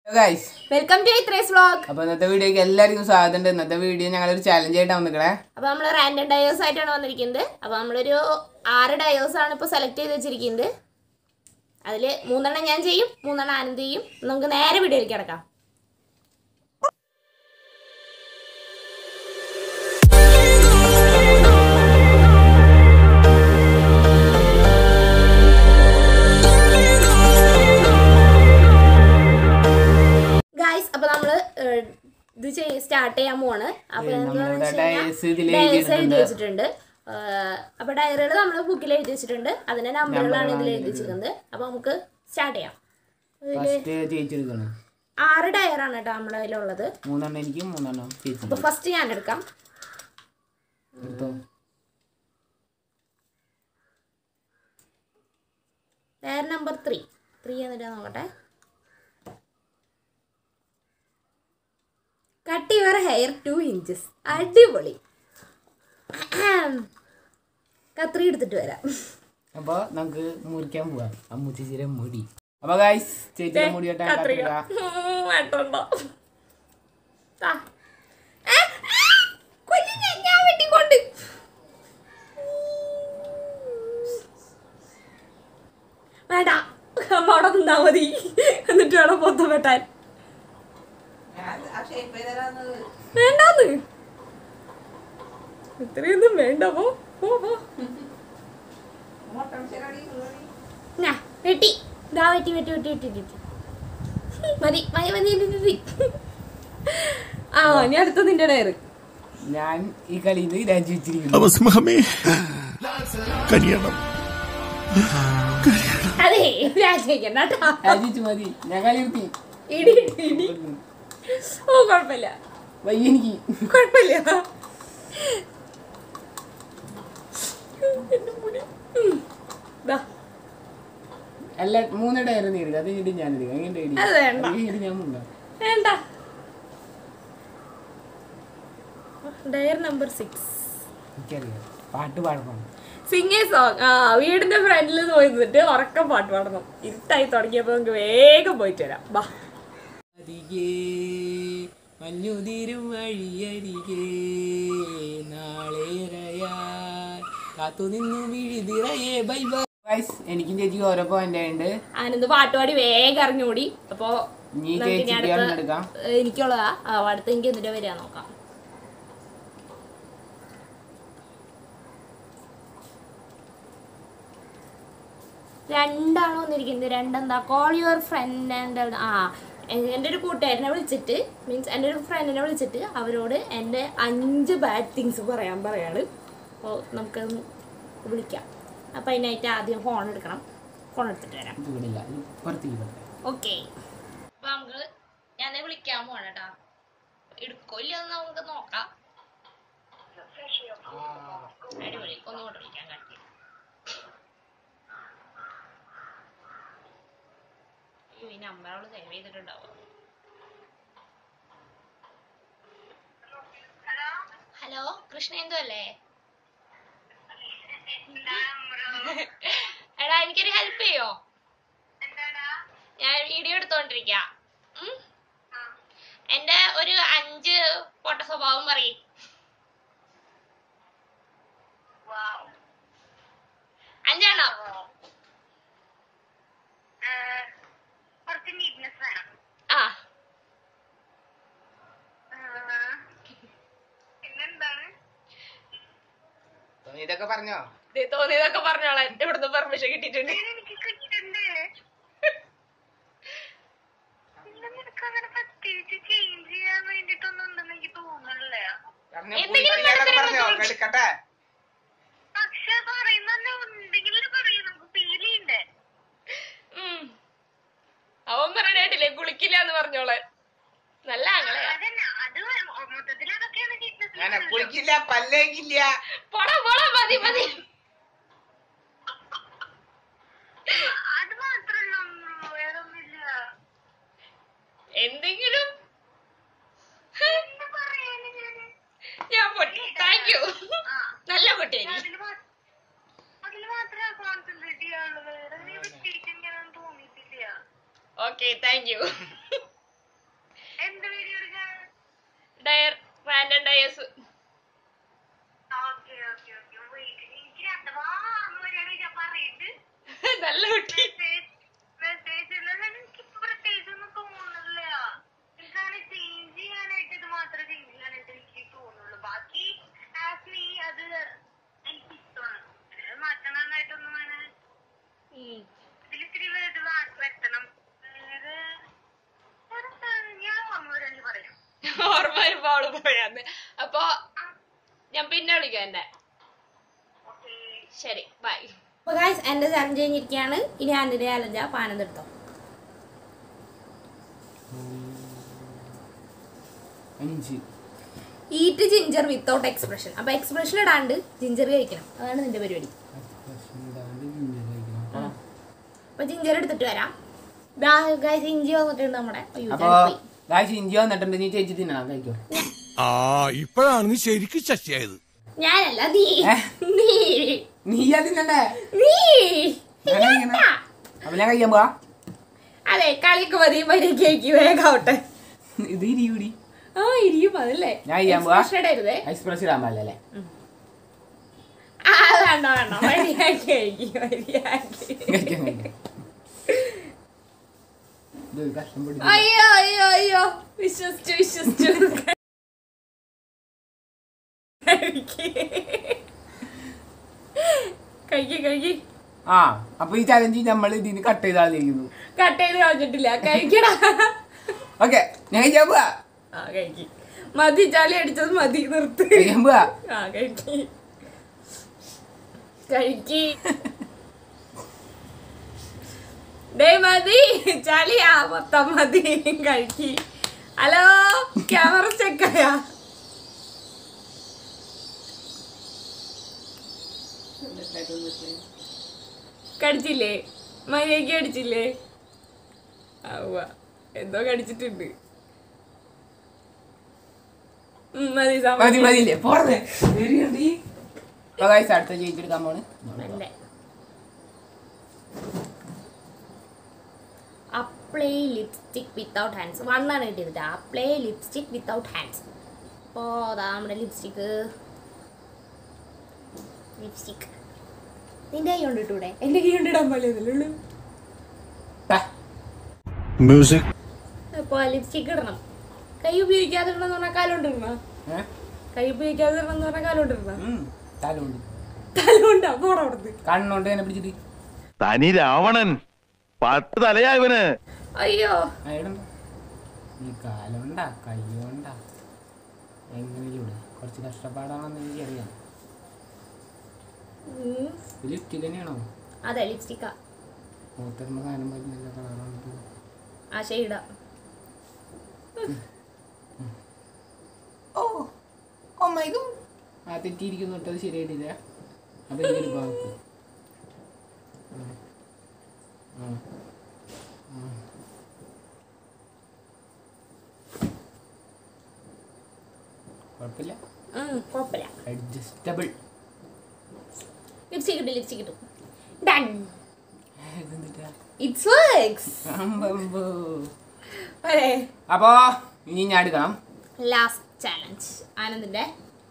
Guys welcome to ഇത്രേസ് vlog അപ്പൊ ഇന്നത്തെ വീഡിയോക്ക് എല്ലാവർക്കും സ്വാഗതം ഉണ്ട് ഇന്നത്തെ വീഡിയോ ഞങ്ങളൊരു ചാലഞ്ച് ആയിട്ടാണ് വന്നിക്കണേ അപ്പൊ നമ്മൾ റാൻഡം ഡയോസ് ആയിട്ടാണ് വന്നിരിക്കുന്നത് അപ്പൊ നമ്മളൊരു ആറ് ഡയോസ് ആണ് ഇപ്പൊ സെലക്ട് ചെയ്ത് വെച്ചിരിക്കുന്നത് അതില് മൂന്നെണ്ണം ഞാൻ ചെയ്യും മൂന്നെണ്ണം ആനന്ദ് ചെയ്യും നമുക്ക് നേരെ വീഡിയോയിലേക്ക് കിടക്കാം ഗായ്സ് അപ്പൊ നമ്മള് ഏഹ്, ഇത് സ്റ്റാർട്ട് ചെയ്യാൻ പോവാണ് അപ്പൊ എന്താന്ന് നമ്മളുടെ വെച്ച് കഴിഞ്ഞാൽ ഡയസ് ഇതിൽ ഡയസ് എഴുതി വെച്ചിട്ടുണ്ട് ഏഹ്, അപ്പൊ ഡയറികൾ നമ്മൾ ബുക്കിൽ എഴുതി വെച്ചിട്ടുണ്ട് അതിന്റെ നമ്പറുകളാണ് ഇതിൽ എഴുതി വെച്ചിരിക്കുന്നത് അപ്പൊ നമുക്ക് സ്റ്റാർട്ട് ചെയ്യാം ഫസ്റ്റ് ജയിച്ചെടുക്കണം ആറ് ഡയറാണ് കേട്ടോ നമ്മുടെ കയ്യിലുള്ളത് മൂന്നെണ്ണം എനിക്ക് മൂന്നെണ്ണം ചേച്ചി അപ്പൊ ഫസ്റ്റ് ഞാൻ എടുക്കാം എടുത്തോ ഡയർ നമ്പർ ത്രീ ത്രീ എന്നിട്ട് നോക്കട്ടെ cut your hair two inches അടിപൊളി കത്രി എടുത്തിട്ട് വരാം അപ്പൊ നമുക്ക് മുറിക്കാൻ പോവാം അമ്മൂച്ചിച്ചിരെ മുടി അപ്പൊ ഗൈസ് ചേച്ചിയുടെ മുടി വെട്ടാൻ കത്രിക കത്രിക ഉം, വെട്ടുണ്ടോ ദാ. ആ, ആ, കൊല്ലിനെ ഞാൻ വെട്ടിക്കൊണ്ട് വേണ്ട അമ്മ അവിടെ നിന്നാ മതി എന്നിട്ട് വേണം പൊത്തം വെട്ടാൻ വേണ്ടാന്ന് ഇത്രയൊന്നും വേണ്ട പോ പോ, പോ. ഞാ, വെട്ടി ദാ വെട്ടി വെട്ടി വെട്ടി വെട്ടി വെട്ടി മതി മതി മതി മതി, മതി ആ ഞാൻ അടുത്ത നിന്റെ ഡയറ് ഞാൻ ഈ കളിയിൽ നിന്ന് രാജി വെച്ചിരിക്കുന്നു അവസ്മഹമേ കഴിയണം അതെ രാജയ്ക്കണ്ട കേട്ടോ രാജിച്ചു മതി ഞാൻ കളി നിർത്തി ഇടി ഇടി, ഇടി ഓ കുഴപ്പമില്ല വയ്യ എനിക്ക് കുഴപ്പമില്ല എന്റെ മുടി ഉം. ദാ, അല്ല മൂന്ന് ടയർ നീ എടുക്കുക അത് കഴിഞ്ഞിട്ട് ഞാൻ എടുക്കാം എങ്ങനെ ഇടി അത് വേണ്ട. അത് കഴിഞ്ഞിട്ട് ഞാൻ മുണ്ടാം വേണ്ട ഡയർ നമ്പർ സിക്സ് എനിക്കറിയാം പാട്ട് പാടണം സിംഗേ സോങ് ആ വീടിന്റെ ഫ്രണ്ടിൽ പോയിട്ട് ഉറക്കം പാട്ട് പാടണം ഇരുട്ടായി തുടങ്ങിയപ്പോ നമുക്ക് വേഗം പോയിട്ട് വരാം ബാ അരികേ മഞ്ഞുതിരും വഴിയരികേ നാളേറയാൻ കാത്തുനിന്നു വിഴുതിറയേ ബൈ ബൈ ഗൈസ് എനിക്കും ചേച്ചിക്ക് ഓരോ പോയിന്റ് ഉണ്ട് ആനന്ദ് പാട്ടുപാടി വേഗം ഇറങ്ങിയോടി അപ്പോ നീ നമുക്ക് ഇനി ചേച്ചിക്ക് അടുത്ത- എടുക്കാം ഏ, എനിക്കുള്ളതാ ആ, അടുത്ത എനിക്ക് എന്നിട്ട് വരിക നോക്കാം രണ്ടാണോ വന്നിരിക്കുന്നത് രണ്ടെന്താ കോൾ യുവർ ഫ്രണ്ട് ആൻഡ് ആ എ- എൻ്റെ ഒരു കൂട്ടുകാരനെ വിളിച്ചിട്ട് മീൻസ് എൻ്റെ ഒരു ഫ്രണ്ടിനെ വിളിച്ചിട്ട് അവരോട് എൻ്റെ അഞ്ച് ബാഡ് തിങ്സ് പറയാൻ പറയാണ് അപ്പോൾ നമുക്ക് വിളിക്കാം അപ്പോൾ അതിനായിട്ട് ആദ്യം ഫോൺ എടുക്കണം ഫോൺ എടുത്തിട്ട് വരാം ഇത് വിടില്ല ഇത് പുറത്തേക്ക് വിടട്ടെ ഓക്കെ അപ്പൊ നമുക്ക് ഞാൻ വിളിക്കാൻ പോവാണ് കേട്ടാ എടുക്കോ ഇല്ലെന്ന് നമുക്ക് നോക്കാം അടിപൊളി ഒന്നുകൊണ്ട് വിളിക്കാൻ കാട്ടി ഈ നമ്പർ അവള് സേവ് ചെയ്തിട്ടുണ്ടാവും ഹലോ കൃഷ്ണേന്ദു അല്ലേ എടാ എനിക്കൊരു ഹെൽപ്പ് ചെയ്യോ ഞാൻ വീഡിയോ എടുത്തോണ്ടിരിക്ക എന്റെ ഒരു അഞ്ച് പൊട്ട സ്വഭാവം പറയും അഞ്ചെണ്ണം കുറച്ച് നീറ്റ്നെസ് വേണം ആ പിന്നെന്താണ് ഇതൊക്കെ പറഞ്ഞോ ദേ തോന്നിയതൊക്കെ പറഞ്ഞോളാം ഇവിടുന്ന് പെർമിഷൻ കിട്ടിയിട്ടുണ്ട് എനിക്ക് കിട്ടുന്നുണ്ട് പിന്നെ നിനക്ക് അങ്ങനെ പ്രത്യേകിച്ച് ചേഞ്ച് ചെയ്യാൻ വേണ്ടിട്ടൊന്നും ഉണ്ടെന്ന് എനിക്ക് തോന്നുന്നില്ല എന്തെങ്കിലും മനസ്സിലാക്കാൻ എടുക്കട്ടെ പക്ഷെ പറയുന്ന എന്തെങ്കിലും പറയും നമുക്ക് ഫീൽ ചെയ്യണ്ടേ ഉം. അവൻ പറയണേട്ടില്ലേ കുളിക്കില്ല എന്ന് പറഞ്ഞോളെ നല്ല ആങ്ങളെയാ അതന്നെ അത് മൊത്തത്തിൽ അതൊക്കെയാണ് ഞാൻ നീറ്റ്നെസ് കുളിക്കില്ല പല്ലേക്കില്ല പോടാ പോടാ മതി മതി അത് മാത്രല്ല വേറൊന്നുമില്ല എന്തെങ്കിലും എന്ത് പറയാന് ഞാന് ഞാൻ പൊട്ടി താങ്ക് യു നല്ല പൊട്ടി അതില് മാ- അതില് മാത്രമേ കോൺസെൻട്രേറ്റ് ചെയ്യാനുള്ളൂ വേറെ നീ വിട്ടിരിക്കാൻ ഞാനൊന്നും തോന്നിയിട്ടില്ല ഓക്കെ താങ്ക് യു ഓർമ്മ വരുമ്പോ അവള് പറയാന്ന് അപ്പൊ ഞാൻ പിന്നെ വിളിക്കാം എന്നെ ശരി ബൈ അപ്പൊ ഗായ്സ് എന്റെ ചലഞ്ച് കഴിഞ്ഞിരിക്കുകയാണ് ഇനി ആന്റെ ചലഞ്ച പാനം എടുത്തോ അഞ്ച് ഈറ്റ് ജിഞ്ചർ വിത്തൗട്ട് എക്സ്പ്രഷൻ അപ്പൊ എക്സ്പ്രഷൻ ഇടാണ്ട് ജിഞ്ചർ കഴിക്കണം അതാണ് നിന്റെ പരിപാടി അപ്പൊ ജിഞ്ചർ എടുത്തിട്ട് വരാം ഗായ്സ് ഇഞ്ചി വന്നിട്ടുണ്ട് നമ്മുടെ അയ്യോ അപ്പൊ ചാടിപ്പോയി. ഗായ്സ് ഇഞ്ചി വന്നിട്ടുണ്ട് നീ ചേച്ചി തിന്നണം കഴിക്കോ ആ ഇപ്പോഴാണ് നീ ശരിക്കും ശശിയായത് ഞാനല്ല നീ ഏ? നീ നീയാ തിന്നണ്ടേ നീ ഞാൻ കഴിക്കണം. അപ്പൊ ഞാൻ കഴിക്കാൻ പോവാ അതെ കളിക്ക് മതി മര്യാദയ്ക്ക് വേഗാവട്ടെ ഇത് ഇരിയൂടി ആ ഇരിയും അതല്ലേ ഞാൻ ചെയ്യാൻ പോവാ. Expression ഇടരുതേ എക്സ്പ്രസ് ഇടാൻ പാടില്ലല്ലേ ആ വേണ്ട വേണ്ട മര്യാദയ്ക്ക് കഴിക്കും മര്യാദയ്ക്ക് കഴിക്കാൻ കഴിക്കാം. ഇത് കഷ്ടം പിടിച്ച് അയ്യോ അയ്യോ അയ്യോ വിശ്വസിച്ചു വിശ്വസിച്ചു കഴിക്ക് കഴിക്ക് ആ അപ്പൊ ഈ ചലഞ്ച് നമ്മൾ ഇതിന് കട്ട് ചെയ്താളിരിക്കുന്നു കട്ട് ചെയ്ത് കളഞ്ഞിട്ടില്ല കഴിക്കടാ ഓക്കെ ഞാൻ കഴിക്കാൻ പോവാ ആ കഴിക്ക് മതി ചളി അടിച്ചത് മതി നിർത്ത് കഴിക്കാൻ പോവാ ആ കഴിക്ക് കഴിക്ക് ഡേ മതി ചളിയാ മൊത്തം മതി കഴിക്ക് ഹലോ ക്യാമറ ചെക്കായാ കടിച്ചില്ലേ മര്യാദയ്ക്ക് കടിച്ചില്ലേ ആവുക എന്തോ കടിച്ചിട്ടുണ്ട് ഉം, മതി മതി സമ്മതി. മതിയില്ലേ പോറേ അപ്പൊ guys, അടുത്ത ജയിച്ചെടുക്കാൻ പോണ് അല്ലേ അപ്ലൈ ലിപ്സ്റ്റിക് വിത്തൗട്ട് ഹാൻഡ്സ് വണ്ണാണ് കിട്ടിയത് അപ്ലൈ ലിപ്സ്റ്റിക് വിത്തൗട്ട് ഹാൻഡ്സ് അപ്പോൾ അതാ നമ്മുടെ ലിപ്സ്റ്റിക്ക് ലിപ്സ്റ്റിക് നിന്റെ കൈ കൊണ്ട് ഇട്ടൂടെ എൻ്റെ കൈ കൊണ്ട് ഇടാൻ പാടില്ലല്ലോ ടാ. മ്യൂസിക് അപ്പോൾ ലിപ്സ്റ്റിക് ഇടണം കൈ ഉപയോഗിക്കാതെ ഇടണം എന്ന് പറഞ്ഞാൽ കാലുകൊണ്ട് ഇടണം ഏ? കൈ ഉപയോഗിക്കാതെ ഇടണം എന്ന് പറഞ്ഞാൽ കാലുകൊണ്ട് ഇടണം ഉം, തലമുണ്ട് തലുകൊണ്ടാ പോടാ അവിടുന്ന് കണ്ണുകൊണ്ട് തന്നെ പിടിച്ചിട്ട് തനി രാവണൻ പത്ത് തലയാ ഇവന് അയ്യോ അയടണ്ട ഈ കാലുണ്ടാ കയ്യോണ്ടാ എങ്ങനെയിലൂടെ കുറച്ച് കഷ്ടപ്പാടാണെന്ന് എനിക്കറിയാം ഉം. ലിഫ്റ്റ് തന്നെയാണോ അതെ ലിപ്സ്റ്റിക്കാ മൂത്തരുമ്പോ കാലം പോയി നല്ല കളറാണ് ആ ഷെയ്ഡാ ഓ ഓ മൈ ഗോഡ് ആ തെറ്റിയിരിക്കുന്നു തൊട്ടത് ശരിയായിട്ടില്ല അപ്പൊ എനിക്കൊരു ബാക്ക് കുഴപ്പമില്ല കുഴപ്പമില്ല അഡ്ജസ്റ്റബിൾ ലിപ്സ്റ്റിക് കിട്ടും ലിപ്സ്റ്റിക് കിട്ടും ഡൺ ഇതെന്തിട്ടാ ഇറ്റ്സ് വർക്ക്സ് അമ്പമ്പോ. അതെ അപ്പോ ഇനി ഞാൻ എടുക്കണം ലാസ്റ്റ് ചാലഞ്ച് ആനന്ദിന്റെ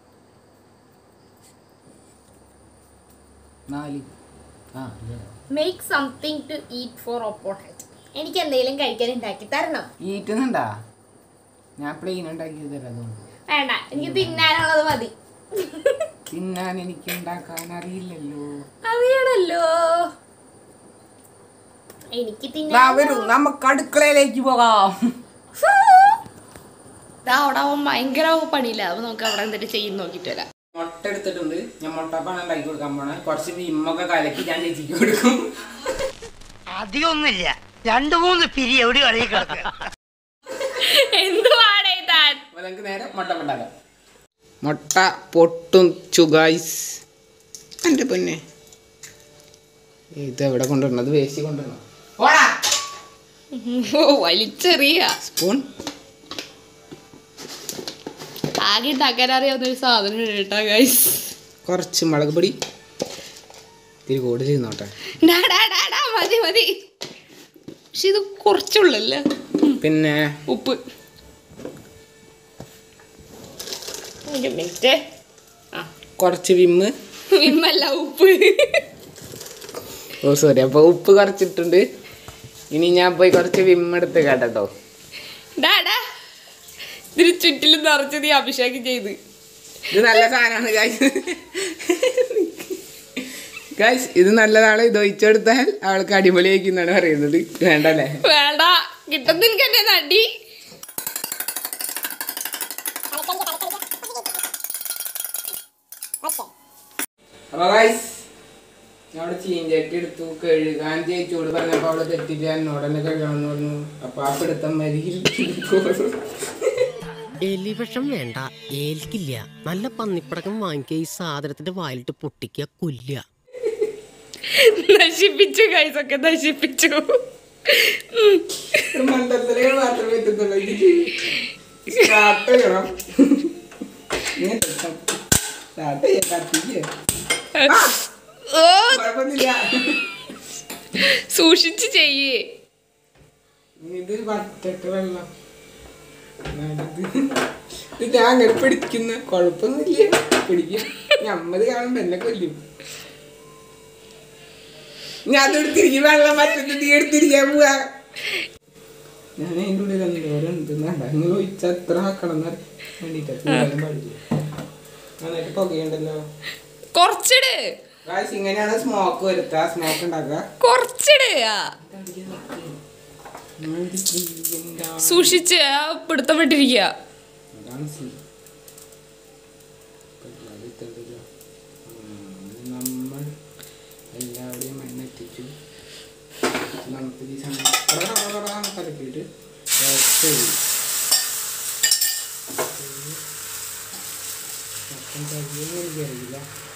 നാല് ആ ഇല്ലേ. Make something to eat for opponent എനിക്ക് എന്തെങ്കിലും കഴിക്കാൻ ഉണ്ടാക്കി തരണം ഈറ്റുന്നുണ്ടാ ഞാൻ പ്ലെയിൻ ഉണ്ടാക്കി തരാം അതുകൊണ്ട് വേണ്ട എനിക്ക് തിന്നാനുള്ളത് മതി തിന്നാൻ എനിക്ക് ഉണ്ടാക്കാൻ അറിയില്ലല്ലോ അറിയണല്ലോ എനിക്ക് ദാ തിന്നാൻ വരൂ നമുക്ക് അടുക്കളയിലേക്ക് പോകാം ദാ അവിടെ അവൻ ഭയങ്കര പണിയില്ല അപ്പൊ നമുക്ക് അവിടെ എന്തിട്ട് ചെയ്യുന്ന നോക്കിട്ട് വരാം മുട്ട എടുത്തിട്ടുണ്ട് ഞാൻ മുട്ടപ്പാണ് ഉണ്ടാക്കി കൊടുക്കാൻ പോണേ കുറച്ച് വിമ്മൊക്കെ കലക്കി ഞാൻ ചേച്ചിക്ക് കൊടുക്കും അധികമൊന്നുമില്ല രണ്ടു മൂന്ന് പിരി എവിടെ കളി കിടക്കുക എന്തുവാടേ താൻ അപ്പൊ നമുക്ക് നേരെ മുട്ട ഉണ്ടാക്കാം മുട്ട പൊട്ടും ചുഗായ്സ് എൻ്റെ പൊന്നെ ഇത് എവിടെ കൊണ്ടുവരണം അത് വേസ്റ്റ് കൊണ്ടുവരണം പോടാ വലിച്ചെറിയ സ്പൂൺ ആകെ ഉണ്ടാക്കാൻ അറിയാവുന്ന ഒരു സാധനം കേട്ടാ ഗൈസ് കുറച്ച് മുളക് പൊടി ഇത്തിരി കൂടുതൽ ഇരുന്നോട്ടെ മതി മതി പക്ഷെ ഇത് കുറച്ചുള്ളല്ലേ പിന്നെ ഉപ്പ് ഒരു മിനിറ്റ് ആ കുറച്ച് വിമ്മ് വിമ്മല്ല ഉപ്പ് ഓ സോറി അപ്പോൾ ഉപ്പ് കുറച്ചിട്ടുണ്ട് ഇനി ഞാൻ പോയി കുറച്ച് വിമ്മ് എടുത്ത് കേട്ടോ ഡാടാ ഇതിന് ചുറ്റിലും നിറച്ച് നീ അഭിഷേകം ചെയ്ത് ഇത് നല്ല സാധനമാണ് ഗായ്സ് ഗായ്സ് ഇത് നല്ലതാണ് ഇത് ഒഴിച്ചെടുത്താൽ അവൾക്ക് അടിപൊളിയായിരിക്കുന്നാണ് പറയുന്നത് വേണ്ടല്ലേ വേണ്ട കിട്ടുന്ന എനിക്ക് എന്നെ നടി അപ്പൊ ഗൈസ് ഞാൻ ചീഞ്ചട്ടി എടുത്തു കഴുകാൻ ചേച്ചിയോട് പറഞ്ഞപ്പോ അവള് തെറ്റില്ല എന്നോട് തന്നെ കഴുകണമെന്ന് പറഞ്ഞു അപ്പൊ ആ പിടുത്തം മരിക്കും എലിവിഷം വേണ്ട ഏൽക്കില്ല നല്ല പന്നിപ്പടക്കം വാങ്ങിക്കുക ഈ സാധനത്തിന്റെ വായിലിട്ട് പൊട്ടിക്കുക കൊല്ലുക നശിപ്പിച്ചു കൈസൊക്കെ നശിപ്പിച്ചു മണ്ടത്തിലേ മാത്രമേ എത്തുന്നുള്ളൂ സ്റ്റാർട്ട് ചെയ്യണം സ്റ്റാർട്ട് ചെയ്യാം കത്തിക്ക് ഓ കുഴപ്പമൊന്നുമില്ല സൂക്ഷിച്ച് ചെയ്യേ ഇത് വറ്റട്ട് വെള്ളം നടുത്. ഇത് ഞാൻ അങ്ങനെ പിടിക്കുന്ന കുഴപ്പമൊന്നുമില്ല പിടിക്കും ഞമ്മത് കാണുമ്പോ എന്നെ കൊല്ലും ഞാൻ അതെടുത്തിരിക്കും വെള്ളം മറ്റത്ത് തീ എടുത്തിരിക്കാൻ പോവാ ഞാൻ അതിൻ്റെ ഉള്ളിൽ എന്തോരം ഉണ്ടെന്നണ്ട നിങ്ങൾ ഒഴിച്ച എത്ര ആക്കണം എന്ന് വേണ്ടിട്ട് പാടില്ല നന്നായിട്ട് പുകയുണ്ടല്ലോ കുറച്ചിട് ഗായ്സ് ഇങ്ങനെയാണ് സ്മോക്ക് വരുത്തുക സ്മോക്ക് ഉണ്ടാക്കുക കുറച്ചിട് ആ. സൂക്ഷിച്ച് ആ പിടുത്തം വിട്ടിരിക്കുക അതാണ് സീൻ പരിപാടിത്തണ്ടല്ലോ നമ്മൾ എല്ലാവരെയും മണ്ണെത്തിച്ചു നമുക്ക് ഈ സമയം കലക്കിയിട്ട് അറിയില്ല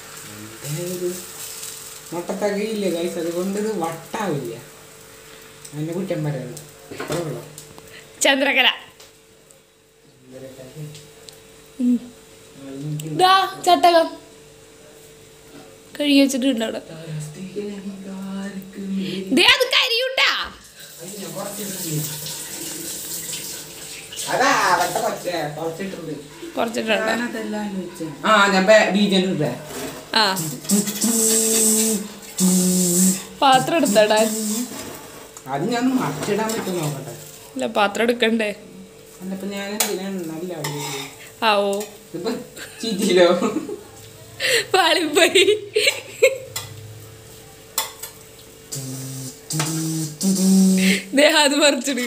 മുട്ട തകയില്ല കൈസ് അതുകൊണ്ട് ഇത് വട്ടാവില്ല അതിനെ കുറ്റം പറയണം അത്രേ ഉള്ളൂ ചന്ദ്രകല ദാ ചട്ടകം കഴുകി വെച്ചിട്ടുണ്ട് അവിടെ ദേ അത് കരിയൂട്ടാ അതാ അവത്തെ കൊച്ചേ കുറച്ചിട്ടുണ്ട് കുറച്ചിട്ടുണ്ട് ആ ഞാൻ ബീജൻ ഇട്ടേ ആ പാത്രം എടുത്തടാ അത് ഞാൻ മറിച്ചിടാൻ പറ്റും നോക്കട്ടെ ഇല്ല പാത്രം എടുക്കണ്ടേ അല്ല ഇപ്പൊ ഞാൻ എന്തിനാണ് നല്ല ആ ഓ ഇപ്പൊ ചിരിയിലോ പാളിപ്പോയി ദേ അത് മറിച്ചിട്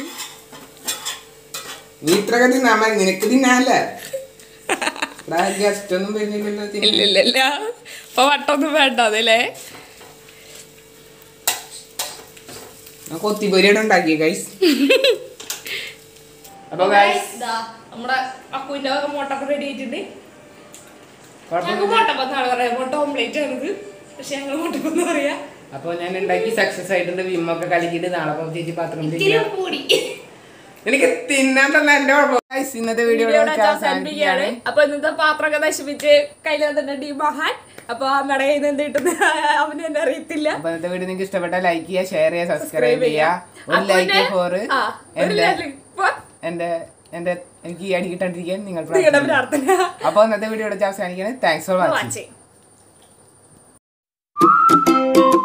നീ ഇത്രയൊക്കെ തിന്നാൻ മതി നിനക്ക് തിന്നാല്ലേ ഗസ്റ്റ് ഒന്നും വരുന്നില്ലല്ലോ തിന്നാൻ. ഇല്ല ഇല്ല ഇല്ല അപ്പൊ വട്ടൊന്നും വേണ്ട അതല്ലേ ഞാൻ കൊത്തിപ്പൊരിയുടെ ഉണ്ടാക്കി ഗൈസ് അപ്പൊ ഗൈസ് നമ്മുടെ അക്കുവിന്റെ വക മുട്ടൊക്കെ റെഡി ആയിട്ടുണ്ട് ഞങ്ങൾക്ക് മുട്ടപ്പന്നാണ് പറയാ മുട്ട ഓംലേറ്റ് ആണിത് പക്ഷെ ഞങ്ങൾ മുട്ടപ്പെന്ന് പറയാ അപ്പൊ ഞാൻ ഉണ്ടാക്കി സക്സസ് ആയിട്ടുണ്ട് വിമ്മൊക്കെ കലക്കിയിട്ട് നാളെ പോകും ചേച്ചി പാത്രം ഇത്തിരി തിരിക്കാം. കൂടി എനിക്ക് തിന്നാൻ തന്നെ എന്റെ കുഴപ്പം Guys, ഇന്നത്തെ വീഡിയോ വീഡിയോയുടെ അവസാനിപ്പിക്കുകയാണ് അപ്പൊ ഇന്നത്തെ പാത്രമൊക്കെ നശിപ്പിച്ച് കയ്യിൽ തന്നെ മഹാൻ അപ്പൊ അമ്മയുടെ കയ്യിൽ നിന്ന് കിട്ടുന്ന അവന് തന്നെ അറിയത്തില്ല അപ്പൊ ഇന്നത്തെ വീഡിയോ നിങ്ങൾക്ക് ഇഷ്ടപ്പെട്ട ലൈക്ക് ചെയ്യുക ഷെയർ ചെയ്യുക സബ്സ്ക്രൈബ് Subscribe ചെയ്യുക ഒരു അപ്പൊ ലൈക്ക് പിന്നെ- ഫോർ ആ, ഒരു എന്റെ like for എന്റെ എന്റെ എനിക്ക് ഈ അടി കിട്ടാണ്ടിരിക്കാൻ നിങ്ങൾ നിങ്ങളുടെ പ്രാർത്ഥിക്കുക. പ്രാർത്ഥന അപ്പൊ ഇന്നത്തെ വീഡിയോ ഇവിടെ അവസാനിക്കുന്നത് താങ്ക്സ് ഫോർ വാച്ചിങ് വാച്ചിങ്